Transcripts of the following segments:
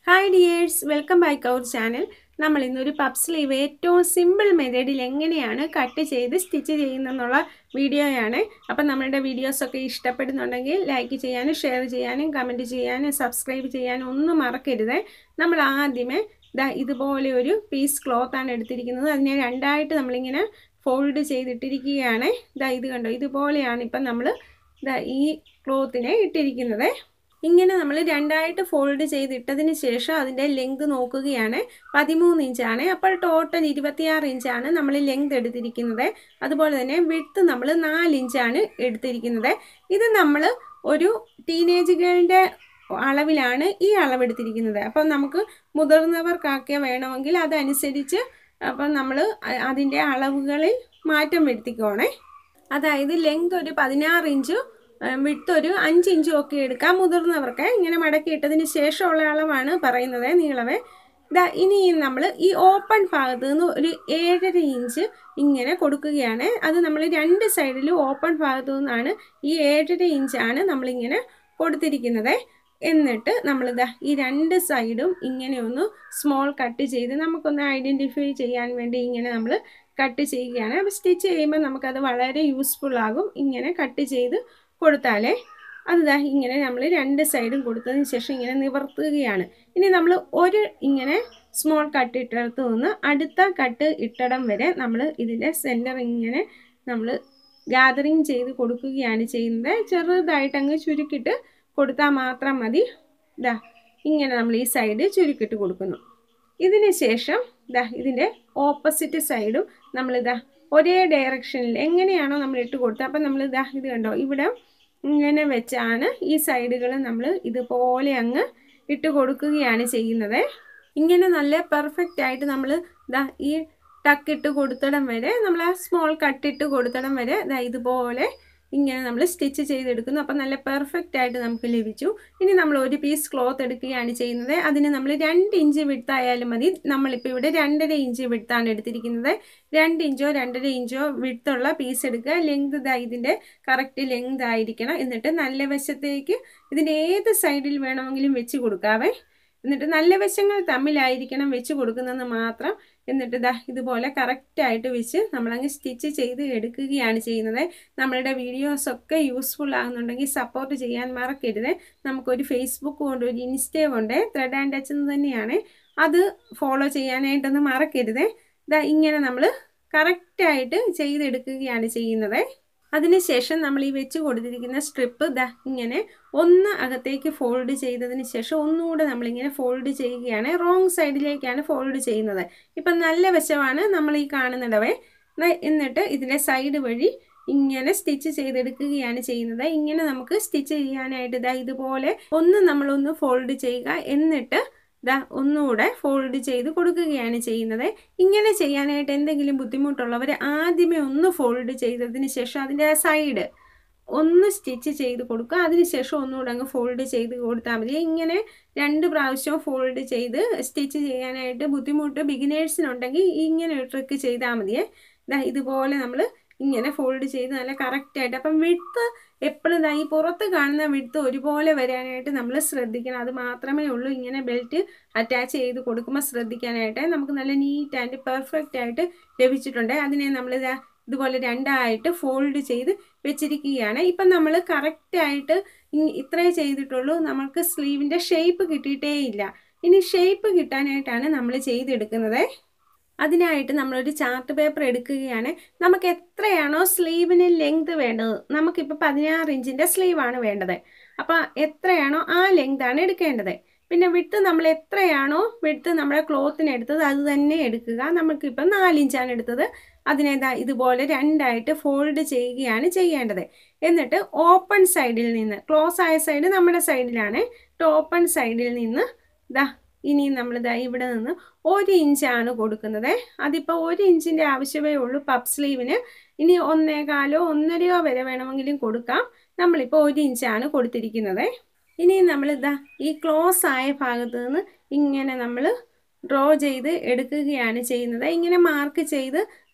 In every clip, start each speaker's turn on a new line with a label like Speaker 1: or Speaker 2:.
Speaker 1: hi dears welcome back our channel നമ്മൾ ഇന്നൊരു പപ്പ് sleeve ഏറ്റവും സിമ്പിൾ മെത്തേഡിൽ എങ്ങനെയാണ് കട്ട് ചെയ്ത് സ്റ്റിച്ച് ചെയ്യുന്നതെന്നുള്ള വീഡിയോയാണ് അപ്പം നമ്മളുടെ വീഡിയോസൊക്കെ ഇഷ്ടപ്പെടുന്നുണ്ടെങ്കിൽ ലൈക്ക് ചെയ്യാനും ഷെയർ ചെയ്യാനും കമൻറ്റ് ചെയ്യാനും സബ്സ്ക്രൈബ് ചെയ്യാനും ഒന്നും മറക്കരുത് നമ്മൾ ആദ്യമേ ഇതാ ഇതുപോലെ ഒരു പീസ് ക്ലോത്താണ് എടുത്തിരിക്കുന്നത് അതിനെ രണ്ടായിട്ട് നമ്മളിങ്ങനെ ഫോൾഡ് ചെയ്തിട്ടിരിക്കുകയാണ് ഇതാ ഇത് കണ്ടോ ഇതുപോലെയാണ് ഇപ്പം നമ്മൾ ഇതാ ഈ ക്ലോത്തിനെ ഇട്ടിരിക്കുന്നത് ഇങ്ങനെ നമ്മൾ രണ്ടായിട്ട് ഫോൾഡ് ചെയ്തിട്ടതിന് ശേഷം അതിൻ്റെ ലെങ്ത് നോക്കുകയാണ് പതിമൂന്ന് ഇഞ്ചാണ് അപ്പോൾ ടോട്ടൽ ഇരുപത്തിയാറ് ഇഞ്ചാണ് നമ്മൾ ലെങ്ത് എടുത്തിരിക്കുന്നത് അതുപോലെ തന്നെ വിട്ത്ത് നമ്മൾ നാല് ഇഞ്ചാണ് എടുത്തിരിക്കുന്നത് ഇത് നമ്മൾ ഒരു ടീനേജ് ഗേളിൻ്റെ അളവിലാണ് ഈ അളവെടുത്തിരിക്കുന്നത് അപ്പം നമുക്ക് മുതിർന്നവർക്കൊക്കെ വേണമെങ്കിൽ അതനുസരിച്ച് അപ്പം നമ്മൾ അതിൻ്റെ അളവുകളിൽ മാറ്റം വരുത്തിക്കോണേ അതായത് ലെങ്ത് ഒരു പതിനാറ് ഇഞ്ച് വിട്ട് ഒരു അഞ്ച് ഇഞ്ചും ഒക്കെ എടുക്കാം മുതിർന്നവർക്ക് ഇങ്ങനെ മടക്കി ഇട്ടതിന് ശേഷമുള്ള അളവാണ് പറയുന്നത് നീളവേ ഇതാ ഇനി നമ്മൾ ഈ ഓപ്പൺ ഭാഗത്ത് നിന്ന് ഒരു ഏഴര ഇഞ്ച് ഇങ്ങനെ കൊടുക്കുകയാണ് അത് നമ്മൾ രണ്ട് സൈഡിലും ഓപ്പൺ ഭാഗത്തു നിന്നാണ് ഈ ഏഴര ഇഞ്ചാണ് നമ്മളിങ്ങനെ കൊടുത്തിരിക്കുന്നത് എന്നിട്ട് നമ്മളിതാ ഈ രണ്ട് സൈഡും ഇങ്ങനെ ഒന്ന് സ്മോൾ കട്ട് ചെയ്ത് നമുക്കൊന്ന് ഐഡൻറ്റിഫൈ ചെയ്യാൻ വേണ്ടി ഇങ്ങനെ നമ്മൾ കട്ട് ചെയ്യുകയാണ് അപ്പോൾ സ്റ്റിച്ച് ചെയ്യുമ്പോൾ നമുക്കത് വളരെ യൂസ്ഫുൾ ആകും ഇങ്ങനെ കട്ട് ചെയ്ത് കൊടുത്താലേ അത് ഇങ്ങനെ നമ്മൾ രണ്ട് സൈഡും കൊടുത്തതിന് ശേഷം ഇങ്ങനെ നിവർത്തുകയാണ് ഇനി നമ്മൾ ഒരു ഇങ്ങനെ സ്മോൾ കട്ട് ഇട്ടിടത്ത് നിന്ന് അടുത്ത കട്ട് ഇട്ടിടം വരെ നമ്മൾ ഇതിൻ്റെ സെൻറ്റർ ഇങ്ങനെ നമ്മൾ ഗാദറിങ് ചെയ്ത് കൊടുക്കുകയാണ് ചെയ്യുന്നത് ചെറുതായിട്ട് അങ്ങ് ചുരുക്കിയിട്ട് കൊടുത്താൽ മാത്രം മതി ഇതാ ഇങ്ങനെ നമ്മൾ ഈ സൈഡ് ചുരുക്കിയിട്ട് കൊടുക്കുന്നു ഇതിന് ശേഷം ഇതാ ഇതിൻ്റെ ഓപ്പോസിറ്റ് സൈഡും നമ്മളിതാ ഒരേ ഡയറക്ഷനിൽ എങ്ങനെയാണോ നമ്മൾ ഇട്ട് കൊടുത്തത് അപ്പം നമ്മൾ ഇതാ ഇത് കണ്ടോ ഇവിടെ ഇങ്ങനെ വെച്ചാണ് ഈ സൈഡുകൾ നമ്മൾ ഇതുപോലെ അങ്ങ് ഇട്ട് കൊടുക്കുകയാണ് ചെയ്യുന്നത് ഇങ്ങനെ നല്ല പെർഫെക്റ്റ് ആയിട്ട് നമ്മൾ ഇതാ ഈ ടക്ക് ഇട്ട് കൊടുത്തിടം വരെ നമ്മൾ ആ സ്മോൾ കട്ടിട്ട് കൊടുത്തിടം വരെ ഇതാ ഇതുപോലെ ഇങ്ങനെ നമ്മൾ സ്റ്റിച്ച് ചെയ്തെടുക്കുന്നു അപ്പം നല്ല പെർഫെക്റ്റ് ആയിട്ട് നമുക്ക് ലഭിച്ചു ഇനി നമ്മൾ ഒരു പീസ് ക്ലോത്ത് എടുക്കുകയാണ് ചെയ്യുന്നത് അതിന് നമ്മൾ രണ്ട് ഇഞ്ച് വിട്ടായാലും മതി നമ്മളിപ്പോൾ ഇവിടെ രണ്ടര ഇഞ്ച് വിട്ടാണ് എടുത്തിരിക്കുന്നത് രണ്ട് ഇഞ്ചോ രണ്ടര ഇഞ്ചോ വിട്ടുള്ള പീസ് എടുക്കുക ലെങ്ത് ഇതാ ഇതിൻ്റെ കറക്റ്റ് ലെങ്ത് ആയിരിക്കണം എന്നിട്ട് നല്ല വശത്തേക്ക് ഇതിൻ്റെ ഏത് സൈഡിൽ വേണമെങ്കിലും വെച്ച് കൊടുക്കാവേ എന്നിട്ട് നല്ല വശങ്ങൾ തമ്മിലായിരിക്കണം വെച്ച് കൊടുക്കുന്നതെന്ന് മാത്രം എന്നിട്ട് ഇതാ ഇതുപോലെ കറക്റ്റായിട്ട് വെച്ച് നമ്മളങ്ങ് സ്റ്റിച്ച് ചെയ്ത് എടുക്കുകയാണ് ചെയ്യുന്നത് നമ്മളുടെ വീഡിയോസൊക്കെ യൂസ്ഫുൾ ആകുന്നുണ്ടെങ്കിൽ സപ്പോർട്ട് ചെയ്യാൻ മറക്കരുത് നമുക്കൊരു ഫേസ്ബുക്ക് കൊണ്ട് ഒരു ഇൻസ്റ്റയും ഉണ്ട് ത്രെഡ് ആൻഡ് ടച്ച് തന്നെയാണ് അത് ഫോളോ ചെയ്യാനായിട്ടൊന്നും മറക്കരുത് ഇതാ ഇങ്ങനെ നമ്മൾ കറക്റ്റായിട്ട് ചെയ്തെടുക്കുകയാണ് ചെയ്യുന്നത് അതിനുശേഷം നമ്മൾ ഈ വെച്ച് കൊടുത്തിരിക്കുന്ന സ്ട്രിപ്പ് ദാ ഇങ്ങനെ ഒന്ന് അകത്തേക്ക് ഫോൾഡ് ചെയ്തതിന് ശേഷം ഒന്നുകൂടെ നമ്മളിങ്ങനെ ഫോൾഡ് ചെയ്യുകയാണ് റോങ് സൈഡിലേക്കാണ് ഫോൾഡ് ചെയ്യുന്നത് ഇപ്പം നല്ല വശമാണ് നമ്മൾ ഈ കാണുന്നിടവേ എന്നിട്ട് ഇതിൻ്റെ സൈഡ് വഴി ഇങ്ങനെ സ്റ്റിച്ച് ചെയ്തെടുക്കുകയാണ് ചെയ്യുന്നത് ഇങ്ങനെ നമുക്ക് സ്റ്റിച്ച് ചെയ്യാനായിട്ട് ഇതാ ഇതുപോലെ ഒന്ന് നമ്മളൊന്ന് ഫോൾഡ് ചെയ്യുക എന്നിട്ട് ഇതാ ഒന്നുകൂടെ ഫോൾഡ് ചെയ്ത് കൊടുക്കുകയാണ് ചെയ്യുന്നത് ഇങ്ങനെ ചെയ്യാനായിട്ട് എന്തെങ്കിലും ബുദ്ധിമുട്ടുള്ളവർ ആദ്യമേ ഒന്ന് ഫോൾഡ് ചെയ്തതിന് ശേഷം അതിൻ്റെ സൈഡ് ഒന്ന് സ്റ്റിച്ച് ചെയ്ത് കൊടുക്കുക അതിനുശേഷം ഒന്നുകൂടെ അങ്ങ് ഫോൾഡ് ചെയ്ത് കൊടുത്താൽ മതി ഇങ്ങനെ രണ്ട് പ്രാവശ്യം ഫോൾഡ് ചെയ്ത് സ്റ്റിച്ച് ചെയ്യാനായിട്ട് ബുദ്ധിമുട്ട് ബിഗിനേഴ്സിനുണ്ടെങ്കിൽ ഇങ്ങനെ ഒരു ട്രിക്ക് ചെയ്താൽ മതിയേ ഇതാ ഇതുപോലെ നമ്മൾ ഇങ്ങനെ ഫോൾഡ് ചെയ്ത് നല്ല കറക്റ്റായിട്ട് അപ്പം വിടുത്ത് എപ്പോഴും ഈ പുറത്ത് കാണുന്ന വിടുത്ത് ഒരുപോലെ വരാനായിട്ട് നമ്മൾ ശ്രദ്ധിക്കണം അത് മാത്രമേ ഉള്ളൂ ഇങ്ങനെ ബെൽറ്റ് അറ്റാച്ച് ചെയ്ത് കൊടുക്കുമ്പോൾ ശ്രദ്ധിക്കാനായിട്ട് നമുക്ക് നല്ല നീറ്റ് ആൻഡ് പെർഫെക്റ്റ് ആയിട്ട് ലഭിച്ചിട്ടുണ്ട് അതിനെ നമ്മൾ ഇതുപോലെ രണ്ടായിട്ട് ഫോൾഡ് ചെയ്ത് വെച്ചിരിക്കുകയാണ് ഇപ്പം നമ്മൾ കറക്റ്റായിട്ട് ഇത്രേ ചെയ്തിട്ടുള്ളൂ നമുക്ക് സ്ലീവിൻ്റെ ഷേപ്പ് കിട്ടിയിട്ടേ ഇല്ല ഇനി ഷേപ്പ് കിട്ടാനായിട്ടാണ് നമ്മൾ ചെയ്തെടുക്കുന്നത് അതിനായിട്ട് നമ്മളൊരു ചാർട്ട് പേപ്പർ എടുക്കുകയാണ് നമുക്ക് എത്രയാണോ സ്ലീവിന് ലെങ്ത് വേണ്ടത് നമുക്കിപ്പോൾ പതിനാറ് ഇഞ്ചിൻ്റെ സ്ലീവാണ് വേണ്ടത് അപ്പോൾ എത്രയാണോ ആ ലെങ്താണ് എടുക്കേണ്ടത് പിന്നെ വിട്ട് നമ്മൾ എത്രയാണോ വിട്ട് നമ്മുടെ ക്ലോത്തിന് എടുത്തത് അത് തന്നെ എടുക്കുക നമുക്കിപ്പോൾ നാലിഞ്ചാണ് എടുത്തത് അതിനേതാ ഇതുപോലെ രണ്ടായിട്ട് ഫോൾഡ് ചെയ്യുകയാണ് ചെയ്യേണ്ടത് എന്നിട്ട് ഓപ്പൺ സൈഡിൽ നിന്ന് ക്ലോസ് ആയ സൈഡ് നമ്മുടെ സൈഡിലാണ് ഓപ്പൺ സൈഡിൽ നിന്ന് ഇതാ ഇനി നമ്മളിതാ ഇവിടെ നിന്ന് ഒരു ഇഞ്ചാണ് കൊടുക്കുന്നത് അതിപ്പോൾ ഒരു ഇഞ്ചിൻ്റെ ആവശ്യമേ ഉള്ളൂ പപ്പ് സ്ലീവിന് ഇനി ഒന്നേകാലോ ഒന്നരയോ വരെ വേണമെങ്കിലും കൊടുക്കാം നമ്മളിപ്പോൾ ഒരു ഇഞ്ചാണ് കൊടുത്തിരിക്കുന്നത് ഇനി നമ്മളിതാ ഈ ക്ലോസ് ആയ ഭാഗത്ത് നിന്ന് ഇങ്ങനെ നമ്മൾ ഡ്രോ ചെയ്ത് എടുക്കുകയാണ് ചെയ്യുന്നത് ഇങ്ങനെ മാർക്ക് ചെയ്ത്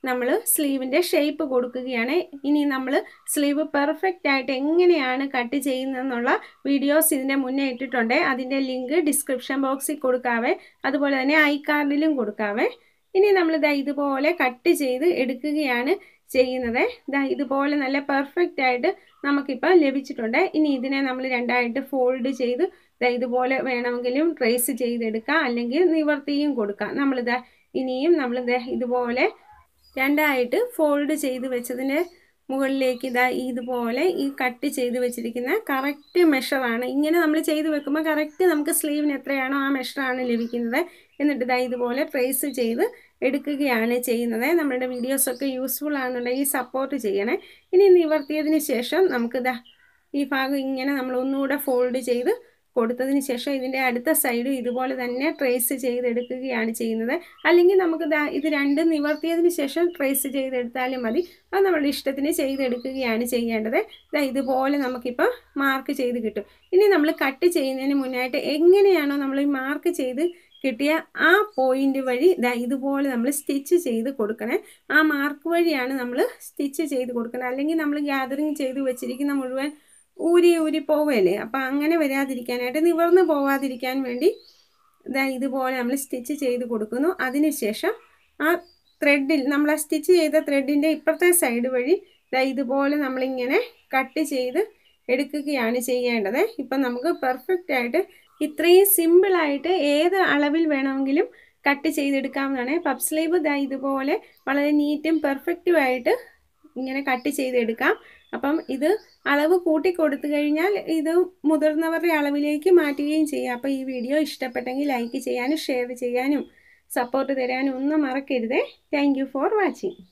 Speaker 1: നമ്മൾ സ്ലീവിൻ്റെ ഷേപ്പ് കൊടുക്കുകയാണ് ഇനി നമ്മൾ സ്ലീവ് പെർഫെക്റ്റ് ആയിട്ട് എങ്ങനെയാണ് കട്ട് ചെയ്യുന്നതെന്നുള്ള വീഡിയോസ് ഇതിൻ്റെ മുന്നേ ഇട്ടിട്ടുണ്ട് അതിൻ്റെ ലിങ്ക് ഡിസ്ക്രിപ്ഷൻ ബോക്സിൽ കൊടുക്കാവേ അതുപോലെ തന്നെ ഐ കാർഡിലും കൊടുക്കാവേ ഇനി നമ്മൾ ഇതാ ഇതുപോലെ കട്ട് ചെയ്ത് എടുക്കുകയാണ് ചെയ്യുന്നത് ഇതാ ഇതുപോലെ നല്ല പെർഫെക്റ്റ് ആയിട്ട് നമുക്കിപ്പോൾ ലഭിച്ചിട്ടുണ്ട് ഇനി ഇതിനെ നമ്മൾ രണ്ടായിട്ട് ഫോൾഡ് ചെയ്ത് ഇതാ ഇതുപോലെ വേണമെങ്കിലും ട്രേസ് ചെയ്തെടുക്കാം അല്ലെങ്കിൽ നിവർത്തിയും കൊടുക്കാം നമ്മളിതാ ഇനിയും നമ്മളിത് ഇതുപോലെ രണ്ടായിട്ട് ഫോൾഡ് ചെയ്ത് വെച്ചതിന് മുകളിലേക്ക് ഇതാ ഇതുപോലെ ഈ കട്ട് ചെയ്ത് വെച്ചിരിക്കുന്ന കറക്റ്റ് മെഷറാണ് ഇങ്ങനെ നമ്മൾ ചെയ്ത് വെക്കുമ്പോൾ കറക്റ്റ് നമുക്ക് സ്ലീവിന് എത്രയാണോ ആ മെഷറാണ് ലഭിക്കുന്നത് എന്നിട്ട് ഇതാ ഇതുപോലെ ട്രേസ് ചെയ്ത് എടുക്കുകയാണ് ചെയ്യുന്നത് നമ്മളുടെ വീഡിയോസൊക്കെ യൂസ്ഫുൾ ആണെന്നുണ്ടെങ്കിൽ സപ്പോർട്ട് ചെയ്യണേ ഇനി നിവർത്തിയതിന് ശേഷം നമുക്കിതാ ഈ ഭാഗം ഇങ്ങനെ നമ്മൾ ഒന്നുകൂടെ ഫോൾഡ് ചെയ്ത് കൊടുത്തതിന് ശേഷം ഇതിൻ്റെ അടുത്ത സൈഡും ഇതുപോലെ തന്നെ ട്രേസ് ചെയ്തെടുക്കുകയാണ് ചെയ്യുന്നത് അല്ലെങ്കിൽ നമുക്ക് ഇത് രണ്ടും നിവർത്തിയതിന് ശേഷം ട്രേസ് ചെയ്തെടുത്താലും മതി അത് നമ്മുടെ ഇഷ്ടത്തിന് ചെയ്തെടുക്കുകയാണ് ചെയ്യേണ്ടത് ഇതാ ഇതുപോലെ നമുക്കിപ്പോൾ മാർക്ക് ചെയ്ത് കിട്ടും ഇനി നമ്മൾ കട്ട് ചെയ്യുന്നതിന് മുന്നായിട്ട് എങ്ങനെയാണോ നമ്മൾ ഈ മാർക്ക് ചെയ്ത് കിട്ടിയ ആ പോയിന്റ് വഴി ഇതാ ഇതുപോലെ നമ്മൾ സ്റ്റിച്ച് ചെയ്ത് കൊടുക്കണേ ആ മാർക്ക് വഴിയാണ് നമ്മൾ സ്റ്റിച്ച് ചെയ്ത് കൊടുക്കണം അല്ലെങ്കിൽ നമ്മൾ ഗ്യാതറിങ് ചെയ്ത് വെച്ചിരിക്കുന്ന മുഴുവൻ ഊരി ഊരി പോവുകയല്ലേ അപ്പം അങ്ങനെ വരാതിരിക്കാനായിട്ട് നിവർന്ന് പോവാതിരിക്കാൻ വേണ്ടി ഇതാ ഇതുപോലെ നമ്മൾ സ്റ്റിച്ച് ചെയ്ത് കൊടുക്കുന്നു അതിനുശേഷം ആ ത്രെഡിൽ നമ്മൾ ആ സ്റ്റിച്ച് ചെയ്ത ത്രെഡിൻ്റെ ഇപ്പുറത്തെ സൈഡ് വഴി ഇതാ ഇതുപോലെ നമ്മളിങ്ങനെ കട്ട് ചെയ്ത് എടുക്കുകയാണ് ചെയ്യേണ്ടത് ഇപ്പം നമുക്ക് പെർഫെക്റ്റ് ആയിട്ട് ഇത്രയും സിമ്പിളായിട്ട് ഏത് അളവിൽ വേണമെങ്കിലും കട്ട് ചെയ്തെടുക്കാവുന്നതാണ് പപ്പ് സ്ലീവ് ഇതാ ഇതുപോലെ വളരെ നീറ്റും പെർഫെക്റ്റും ആയിട്ട് ഇങ്ങനെ കട്ട് ചെയ്തെടുക്കാം അപ്പം ഇത് അളവ് കൂട്ടി കൊടുത്തു കഴിഞ്ഞാൽ ഇത് മുതിർന്നവരുടെ അളവിലേക്ക് മാറ്റുകയും ചെയ്യാം അപ്പോൾ ഈ വീഡിയോ ഇഷ്ടപ്പെട്ടെങ്കിൽ ലൈക്ക് ചെയ്യാനും ഷെയർ ചെയ്യാനും സപ്പോർട്ട് തരാനും ഒന്നും മറക്കരുതേ താങ്ക് ഫോർ വാച്ചിങ്